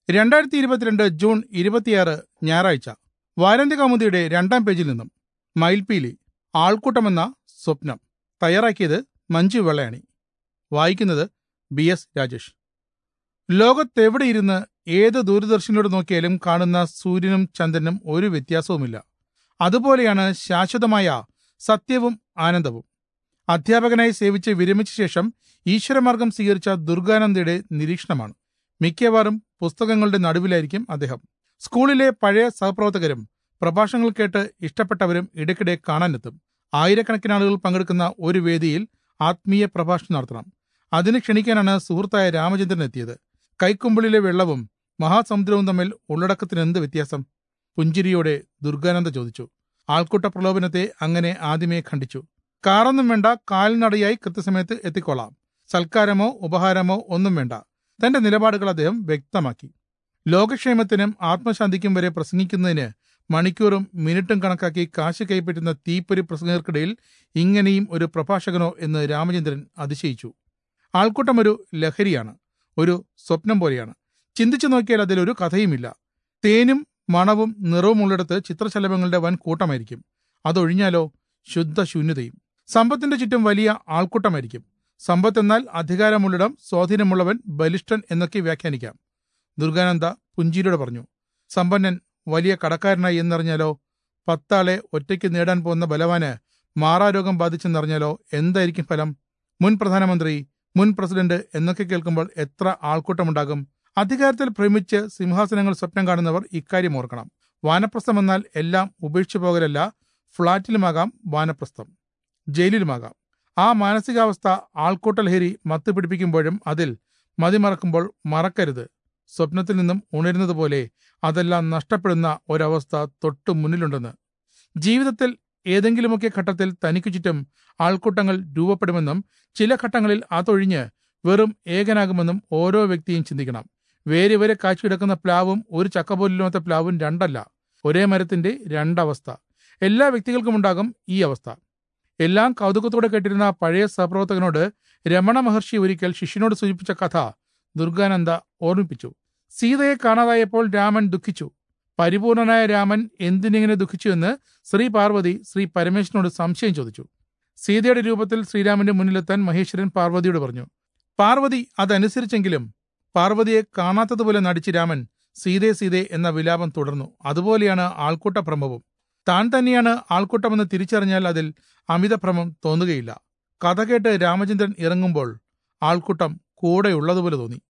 രണ്ടായിരത്തി ഇരുപത്തിരണ്ട് ജൂൺ ഇരുപത്തിയാറ് ഞായറാഴ്ച വാരാന്ത്യ കൗമുദിയുടെ രണ്ടാം പേജിൽ നിന്നും മയിൽപീലി ആൾക്കൂട്ടമെന്ന സ്വപ്നം തയ്യാറാക്കിയത് മഞ്ജു വെള്ളയാണി വായിക്കുന്നത് ബി എസ് രാജേഷ് ലോകത്തെവിടെയിരുന്ന് ഏത് ദൂരദർശനിലൂടെ നോക്കിയാലും കാണുന്ന സൂര്യനും ചന്ദ്രനും ഒരു വ്യത്യാസവുമില്ല അതുപോലെയാണ് ശാശ്വതമായ സത്യവും ആനന്ദവും അധ്യാപകനായി സേവിച്ച് വിരമിച്ച ശേഷം ഈശ്വരമാർഗം സ്വീകരിച്ച ദുർഗാനന്ദയുടെ നിരീക്ഷണമാണ് മിക്കവാറും പുസ്തകങ്ങളുടെ നടുവിലായിരിക്കും അദ്ദേഹം സ്കൂളിലെ പഴയ സഹപ്രവർത്തകരും പ്രഭാഷണങ്ങൾ കേട്ട് ഇഷ്ടപ്പെട്ടവരും ഇടയ്ക്കിടെ കാണാനെത്തും ആയിരക്കണക്കിന് ആളുകൾ പങ്കെടുക്കുന്ന ഒരു വേദിയിൽ ആത്മീയ പ്രഭാഷണം നടത്തണം അതിന് ക്ഷണിക്കാനാണ് സുഹൃത്തായ രാമചന്ദ്രൻ എത്തിയത് കൈക്കുമ്പിളിലെ വെള്ളവും മഹാസമുദ്രവും തമ്മിൽ ഉള്ളടക്കത്തിന് എന്ത് വ്യത്യാസം പുഞ്ചിരിയോടെ ദുർഗാനന്ദ ചോദിച്ചു ആൾക്കൂട്ട പ്രലോഭനത്തെ അങ്ങനെ ആദ്യമേ ഖണ്ഡിച്ചു കാറൊന്നും വേണ്ട കാൽനടയായി കൃത്യസമയത്ത് എത്തിക്കൊള്ളാം സൽക്കാരമോ ഉപഹാരമോ ഒന്നും വേണ്ട തന്റെ നിലപാടുകൾ അദ്ദേഹം വ്യക്തമാക്കി ലോകക്ഷേമത്തിനും ആത്മശാന്തിക്കും വരെ പ്രസംഗിക്കുന്നതിന് മണിക്കൂറും മിനിറ്റും കണക്കാക്കി കാശ് കൈപ്പറ്റുന്ന തീപ്പൊരി പ്രസംഗർക്കിടയിൽ ഇങ്ങനെയും ഒരു പ്രഭാഷകനോ എന്ന് രാമചന്ദ്രൻ അതിശയിച്ചു ആൾക്കൂട്ടം ഒരു ലഹരിയാണ് ഒരു സ്വപ്നം പോലെയാണ് ചിന്തിച്ചു നോക്കിയാൽ അതിലൊരു കഥയുമില്ല തേനും മണവും നിറവും ഉള്ളിടത്ത് ചിത്രശലഭങ്ങളുടെ വൻ കൂട്ടമായിരിക്കും അതൊഴിഞ്ഞാലോ ശുദ്ധ ശൂന്യതയും സമ്പത്തിന്റെ ചുറ്റും വലിയ ആൾക്കൂട്ടമായിരിക്കും സമ്പത്ത് എന്നാൽ അധികാരമുള്ളിടം സ്വാധീനമുള്ളവൻ ബലിഷ്ഠൻ എന്നൊക്കെ വ്യാഖ്യാനിക്കാം ദുർഗാനന്ദ പുഞ്ചിരിയോടെ പറഞ്ഞു സമ്പന്നൻ വലിയ കടക്കാരനായി എന്നറിഞ്ഞാലോ പത്താളെ ഒറ്റയ്ക്ക് നേടാൻ പോകുന്ന ബലവാന് മാറാരോഗം ബാധിച്ചെന്നറിഞ്ഞാലോ എന്തായിരിക്കും ഫലം മുൻ പ്രധാനമന്ത്രി മുൻ പ്രസിഡന്റ് എന്നൊക്കെ കേൾക്കുമ്പോൾ എത്ര ആൾക്കൂട്ടമുണ്ടാകും അധികാരത്തിൽ ഭ്രമിച്ച് സിംഹാസനങ്ങൾ സ്വപ്നം കാണുന്നവർ ഇക്കാര്യം ഓർക്കണം വാനപ്രസ്ഥം എന്നാൽ എല്ലാം ഉപേക്ഷിച്ചു പോകലല്ല ഫ്ളാറ്റിലുമാകാം വാനപ്രസ്ഥം ജയിലിലുമാകാം ആ മാനസികാവസ്ഥ ആൾക്കൂട്ട ലഹരി മത്ത് പിടിപ്പിക്കുമ്പോഴും അതിൽ മതിമറക്കുമ്പോൾ മറക്കരുത് സ്വപ്നത്തിൽ നിന്നും ഉണരുന്നത് പോലെ അതെല്ലാം നഷ്ടപ്പെടുന്ന ഒരവസ്ഥ തൊട്ടു മുന്നിലുണ്ടെന്ന് ജീവിതത്തിൽ ഏതെങ്കിലുമൊക്കെ ഘട്ടത്തിൽ തനിക്കു ചുറ്റും ആൾക്കൂട്ടങ്ങൾ രൂപപ്പെടുമെന്നും ചില ഘട്ടങ്ങളിൽ അതൊഴിഞ്ഞ് വെറും ഏകനാകുമെന്നും ഓരോ വ്യക്തിയും ചിന്തിക്കണം വേര് വരെ കാഴ്ചകിടക്കുന്ന പ്ലാവും ഒരു ചക്കപോലില്ലാത്ത പ്ലാവും രണ്ടല്ല ഒരേ മരത്തിന്റെ രണ്ടവസ്ഥ എല്ലാ വ്യക്തികൾക്കുമുണ്ടാകും ഈ അവസ്ഥ എല്ലാം കൗതുകത്തോടെ കേട്ടിരുന്ന പഴയ സഹപ്രവർത്തകനോട് രമണ മഹർഷി ഒരിക്കൽ ശിഷ്യനോട് സൂചിപ്പിച്ച കഥ ദുർഗാനന്ദ ഓർമ്മിപ്പിച്ചു സീതയെ കാണാതായപ്പോൾ രാമൻ ദുഃഖിച്ചു പരിപൂർണനായ രാമൻ എന്തിനിങ്ങനെ ദുഃഖിച്ചു എന്ന് ശ്രീ പാർവതി ശ്രീ പരമേശ്വരനോട് സംശയം ചോദിച്ചു സീതയുടെ രൂപത്തിൽ ശ്രീരാമന്റെ മുന്നിലെത്താൻ മഹേശ്വരൻ പാർവതിയോട് പറഞ്ഞു പാർവതി അതനുസരിച്ചെങ്കിലും പാർവതിയെ കാണാത്തതുപോലെ നടിച്ച് രാമൻ സീതേ സീതേ എന്ന വിലാപം തുടർന്നു അതുപോലെയാണ് ആൾക്കൂട്ട ഭ്രമവും താൻ തന്നെയാണ് ആൾക്കൂട്ടമെന്ന് തിരിച്ചറിഞ്ഞാൽ അതിൽ അമിതഭ്രമം തോന്നുകയില്ല കഥ കേട്ട് രാമചന്ദ്രൻ ഇറങ്ങുമ്പോൾ ആൾക്കൂട്ടം കൂടെയുള്ളതുപോലെ തോന്നി